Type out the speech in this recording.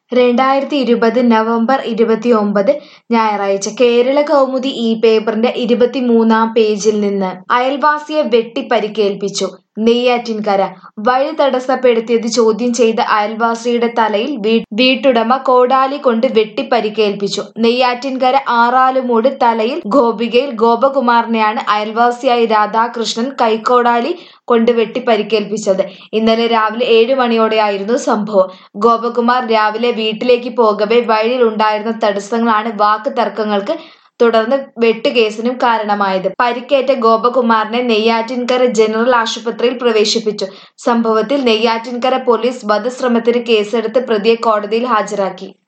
രണ്ടായിരത്തി ഇരുപത് നവംബർ ഇരുപത്തിയൊമ്പത് ഞായറാഴ്ച കേരള കൗമുദി ഈ പേപ്പറിന്റെ ഇരുപത്തിമൂന്നാം പേജിൽ നിന്ന് അയൽവാസിയെ വെട്ടി പരിക്കേൽപ്പിച്ചു നെയ്യാറ്റിൻകര വഴി തടസ്സപ്പെടുത്തിയത് ചോദ്യം ചെയ്ത അയൽവാസിയുടെ തലയിൽ വീ- വീട്ടുടമ കോടാലി കൊണ്ട് വെട്ടി പരിക്കേൽപ്പിച്ചു നെയ്യാറ്റിൻകര ആറാലുമൂട് തലയിൽ ഗോപികയിൽ ഗോപകുമാറിനെയാണ് അയൽവാസിയായ രാധാകൃഷ്ണൻ കൈക്കോടാലി കൊണ്ട് വെട്ടി പരിക്കേൽപ്പിച്ചത് ഇന്നലെ രാവിലെ ഏഴ് മണിയോടെയായിരുന്നു സംഭവം ഗോപകുമാർ രാവിലെ വീട്ടിലേക്ക് പോകവെ വഴിയിൽ ഉണ്ടായിരുന്ന തടസ്സങ്ങളാണ് വാക്ക് തർക്കങ്ങൾക്ക് തുടർന്ന് വെട്ടുകേസിനും കാരണമായത് പരിക്കേറ്റ ഗോപകുമാറിനെ നെയ്യാറ്റിൻകര ജനറൽ ആശുപത്രിയിൽ പ്രവേശിപ്പിച്ചു സംഭവത്തിൽ നെയ്യാറ്റിൻകര പോലീസ് വധശ്രമത്തിന് കേസെടുത്ത് പ്രതിയെ കോടതിയിൽ ഹാജരാക്കി